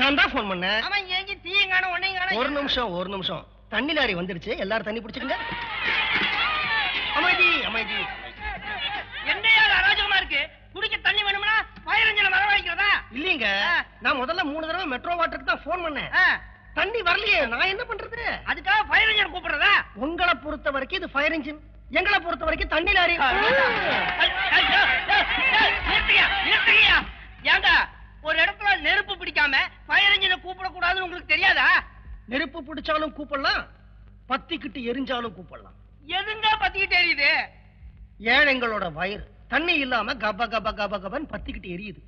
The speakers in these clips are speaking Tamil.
நான் தான் ஃபோன் பண்ணேன் அவன் ஏங்கி தீயும் காணும் ஒன்னையும் காணும் ஒரு நிமிஷம் ஒரு நிமிஷம் தண்ணி லாரி வந்துடுச்சு எல்லாரும் தண்ணி பிடிச்சுக்கங்க அமைதி அமைதி என்னையா இது அராஜகமா இருக்கு குடிக்க தண்ணி வேணும்னா ஃபயர் இன்ஜினை வரவழைக்கிறதா இல்லீங்க ஆ. நான் முதல்ல மூணு தடவை மெட்ரோ வாட்டருக்கு தான் ஃபோன் பண்ணேன் ஆ, தண்ணி வரலையே நான் என்ன பண்றது அதுக்காக ஃபயர் இன்ஜின் கூப்பிடுறதா உங்களை பொறுத்த வரைக்கும் இது ஃபயர் இன்ஜின் எங்களை பொறுத்த வரைக்கும் தண்ணி லாரி நிறுத்துங்கய்யா ஏண்டா ஒரு இடத்துல நெருப்பு பிடிக்காம ஃபயர் இன்ஜினை கூப்பிடக்கூடாதுன்னு உங்களுக்கு தெரியாதா நெருப்பு பிடிச்சாலும் கூப்பிடலாம் பத்திக்கிட்டு எரிஞ்சாலும் கூப்பிடலாம் எதுங்க பத்திக்கிட்டு எரியுது ஏழைங்களோட வயிறு தண்ணி இல்லாம கப கப கப கபன்னு பத்திக்கிட்டு எரியுது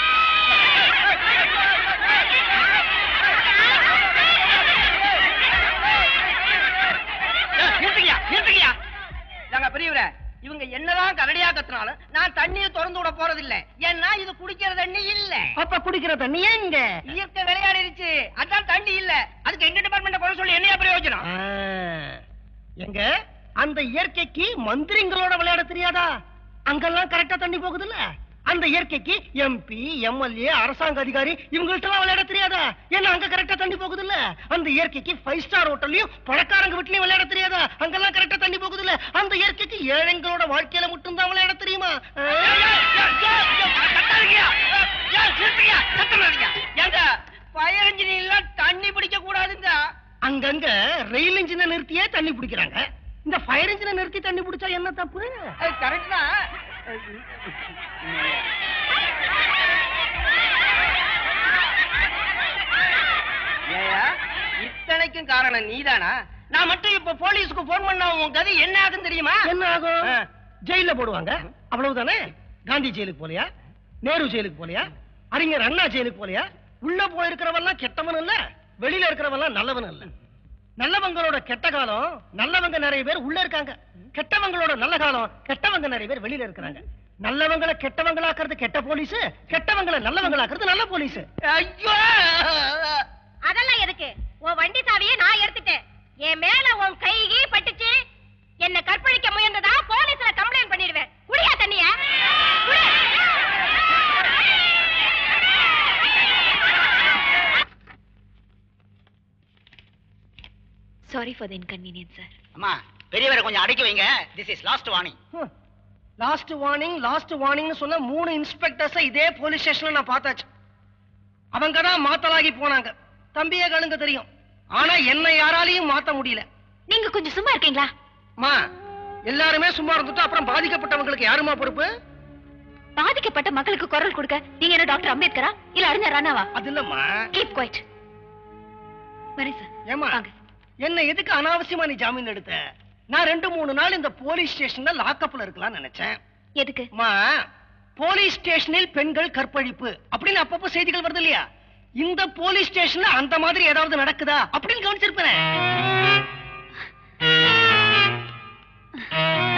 ஏய், நிறுத்துங்கய்யா நிறுத்துங்கய்யா நாங்க பெரியவரே இவங்க என்னதான் கரடியா கத்துனாலும் நான் தண்ணியை திறந்து விட போறதில்ல ஏன்னா இது குடிக்கிற தண்ணி இல்ல அப்ப குடிக்கிற தண்ணி எங்க இயற்கை விளையாடிருச்சு அதான் தண்ணி இல்ல அதுக்கு எங்க டிபார்ட்மெண்ட் குறை சொல்லி என்னையா பிரயோஜனம் ஆ, எங்க அந்த இயற்கைக்கு மந்திரிங்களோட விளையாட தெரியாதா அங்கெல்லாம் கரெக்டா தண்ணி போகுதுல்ல அந்த இயற்கைக்கு எம்பி எம்எல்ஏ அரசாங்க அதிகாரி இவங்கள்ட்ட எல்லாம் விளையாட தெரியாதா ஏன்னா அங்க கரெக்டா தண்ணி போகுதுல்ல அந்த இயற்கைக்கு ஃபைவ் ஸ்டார் ஹோட்டல்லையும் பணக்காரங்க வீட்லயும் விளையாட தெரியாதா அங்கெல்லாம் கரெக்டா தண்ணி போகுதுல்ல அந்த இயற்கைக்கு ஏழைங்களோட வாழ்க்கையில மட்டும்தான் விளையாட தெரியுமா ஆ? ஃபயர் இன்ஜின் தண்ணி பிடிக்க கூடாதுங்க அங்கங்க ரயில் இன்ஜினை நிறுத்தியே தண்ணி பிடிக்கிறாங்க இந்த ஃபயர் இன்ஜினை நிறுத்தி தண்ணி பிடிச்சா என்ன தப்பு கரெக்ட் தான் ஏயா இத்தனைக்கும் காரணம் நீதானா நான் மட்டும் இப்ப போலீஸ்க்கு போன் பண்ண உன் கதை என்ன ஆகும் தெரியுமா என்ன ஆகும் ஆ. ஜெயில போடுவாங்க அவ்வளவுதானே காந்தி ஜெயிலுக்கு போலியா நேரு ஜெயிலுக்கு போலியா அறிஞர் அண்ணா ஜெயிலுக்கு போலியா உள்ள போயிருக்கிறவெல்லாம் கெட்டவன் இல்ல வெளியில இருக்கிறவெல்லாம் நல்லவன் இல்ல நல்லவங்களோட கெட்ட காலம் நல்லவங்க நிறைய பேர் உள்ள இருக்காங்க கெட்டவங்களோட நல்ல காலம் கெட்டவங்க நிறைய பேர் வெளியில இருக்கிறாங்க நல்லவங்களை கெட்டவங்களாக்குறது கெட்ட போலீஸ் கெட்டவங்களை நல்லவங்களாக்குறது நல்ல போலீஸ் ஐயோ அதெல்லாம் எதுக்கு உன் வண்டி சாவியை நான் எடுத்துட்டேன் என் மேல உன் கை கீ பட்டுச்சு என்ன கற்பழிக்க முயன்றதா போலீஸ்ல கம்ப்ளைண்ட் பண்ணிடுவேன் குடியா தண்ணிய குடி. Sorry for the inconvenience sir அம்மா பெரியவரை கொஞ்சம் அடக்கி வைங்க this is last warning last warning last வார்னிங்னு சொன்ன மூணு இன்ஸ்பெக்டர்ஸ் இதே போலீஸ் ஸ்டேஷன்ல நான் பார்த்தாச்சு அவங்க தான் மாத்தலாகி போனாங்க தம்பியே கழுங்க தெரியும் ஆனா என்ன யாராலையும் மாத்த முடியல நீங்க கொஞ்சம் சும்மா இருக்கீங்களா மா எல்லாருமே சும்மா இருந்துட்டு அப்புறம் பாதிக்கப்பட்டவங்களுக்கு யாருமா பொறுப்பு பாதிக்கப்பட்ட மக்களுக்கு குரல் கொடுக்க நீங்க என்ன டாக்டர் அம்பேத்கரா இல்ல அறிஞர் ராணாவா அது இல்லம்மா கீப் குவைட் வரேன் சார் ஏமா வாங்க என்ன எதுக்கு அனாவசியமா நீ ஜாமீன் எடுத்த நான் ரெண்டு மூணு நாள் இந்த போலீஸ் ஸ்டேஷன்ல லாக்கப்ல இருக்கலாம்னு நினைச்சேன் எதுக்கு அம்மா போலீஸ் ஸ்டேஷனில் பெண்கள் கற்பழிப்பு அப்படின்னு அப்பப்போ செய்திகள் வருது இல்லையா இந்த போலீஸ் ஸ்டேஷன்ல அந்த மாதிரி ஏதாவது நடக்குதா அப்படின்னு கவனிச்சிருப்பேன்